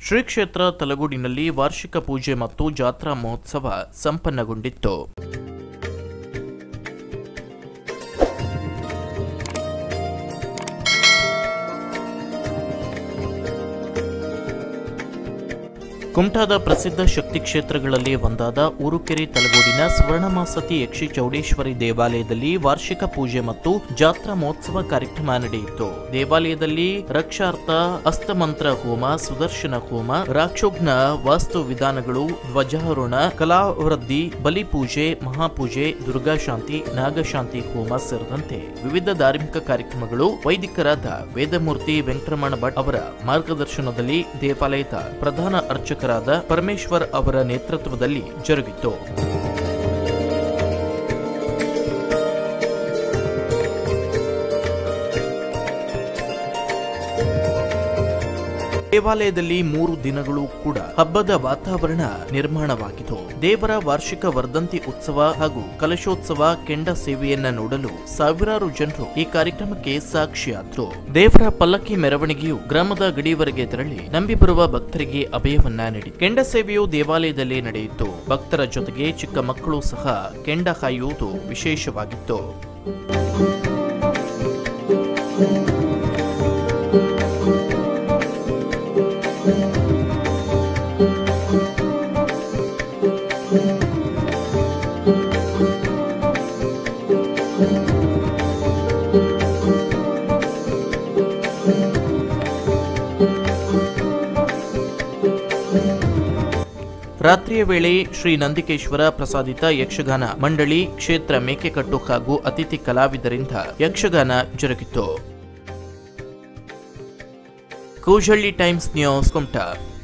ಶ್ರೀ ಕ್ಷೇತ್ರ ತಲಗೂಡಿನಲ್ಲಿ ವಾರ್ಷಿಕ ಪೂಜೆ ಮತ್ತು ಜಾತ್ರಾ ಮಹೋತ್ಸವ ಸಂಪನ್ನಗೊಂಡಿತ್ತು ಕುಮಟಾದ ಪ್ರಸಿದ್ಧ ಶಕ್ತಿ ಕ್ಷೇತ್ರಗಳಲ್ಲಿ ಒಂದಾದ ಊರುಕೆರೆ ತಲಗೋಡಿನ ಸ್ವರ್ಣಮಾಸತಿ ಯಕ್ಷಿ ಚೌಡೇಶ್ವರಿ ದೇವಾಲಯದಲ್ಲಿ ವಾರ್ಷಿಕ ಪೂಜೆ ಮತ್ತು ಜಾತ್ರಾ ಮಹೋತ್ಸವ ಕಾರ್ಯಕ್ರಮ ನಡೆಯಿತು ದೇವಾಲಯದಲ್ಲಿ ರಕ್ಷಾರ್ಥ ಅಸ್ತಮಂತ್ರ ಹೋಮ ಸುದರ್ಶನ ಹೋಮ ರಾಕ್ಷೋಘ್ನ ವಾಸ್ತು ವಿಧಾನಗಳು ಧ್ವಜಾರೋಹಣ ಕಲಾವೃದ್ಧಿ ಬಲಿಪೂಜೆ ಮಹಾಪೂಜೆ ದುರ್ಗಾಶಾಂತಿ ನಾಗಶಾಂತಿ ಹೋಮ ಸೇರಿದಂತೆ ವಿವಿಧ ಧಾರ್ಮಿಕ ಕಾರ್ಯಕ್ರಮಗಳು ವೈದಿಕರಾದ ವೇದಮೂರ್ತಿ ವೆಂಕಟರಮಣ ಭಟ್ ಅವರ ಮಾರ್ಗದರ್ಶನದಲ್ಲಿ ದೇವಾಲಯದ ಪ್ರಧಾನ ಅರ್ಚಕರಾದ ಪರಮೇಶ್ವರ್ ಅವರ ನೇತೃತ್ವದಲ್ಲಿ ಜರುಗಿತು ದೇವಾಲಯದಲ್ಲಿ ಮೂರು ದಿನಗಳು ಕೂಡ ಹಬ್ಬದ ವಾತಾವರಣ ನಿರ್ಮಾಣವಾಗಿತ್ತು ದೇವರ ವಾರ್ಷಿಕ ವರ್ಧಂತಿ ಉತ್ಸವ ಹಾಗೂ ಕಲಶೋತ್ಸವ ಕೆಂಡ ಸೇವೆಯನ್ನ ನೋಡಲು ಸಾವಿರಾರು ಜನರು ಈ ಕಾರ್ಯಕ್ರಮಕ್ಕೆ ಸಾಕ್ಷಿಯಾದ್ರು ದೇವರ ಪಲ್ಲಕ್ಕಿ ಮೆರವಣಿಗೆಯು ಗ್ರಾಮದ ಗಡಿಯವರೆಗೆ ತೆರಳಿ ನಂಬಿ ಬರುವ ಭಕ್ತರಿಗೆ ಅಭಯವನ್ನ ನೀಡಿ ಕೆಂಡ ಸೇವೆಯು ದೇವಾಲಯದಲ್ಲಿ ನಡೆಯಿತು ಭಕ್ತರ ಜೊತೆಗೆ ಚಿಕ್ಕ ಮಕ್ಕಳು ಸಹ ಕೆಂಡ ಕಾಯುವುದು ವಿಶೇಷವಾಗಿತ್ತು ರಾತ್ರಿಯ ವೇಳೆ ಶ್ರೀ ನಂದಿಕೇಶ್ವರ ಪ್ರಸಾದಿತ ಯಕ್ಷಗಾನ ಮಂಡಳಿ ಕ್ಷೇತ್ರ ಮೇಕೆಕಟ್ಟು ಹಾಗೂ ಅತಿಥಿ ಕಲಾವಿದರಿಂದ ಯಕ್ಷಗಾನ ಜರುಗಿತು ಕೂಜಳ್ಳಿ ಟೈಮ್ಸ್ ನ್ಯೂಸ್ ಕುಮಟಾ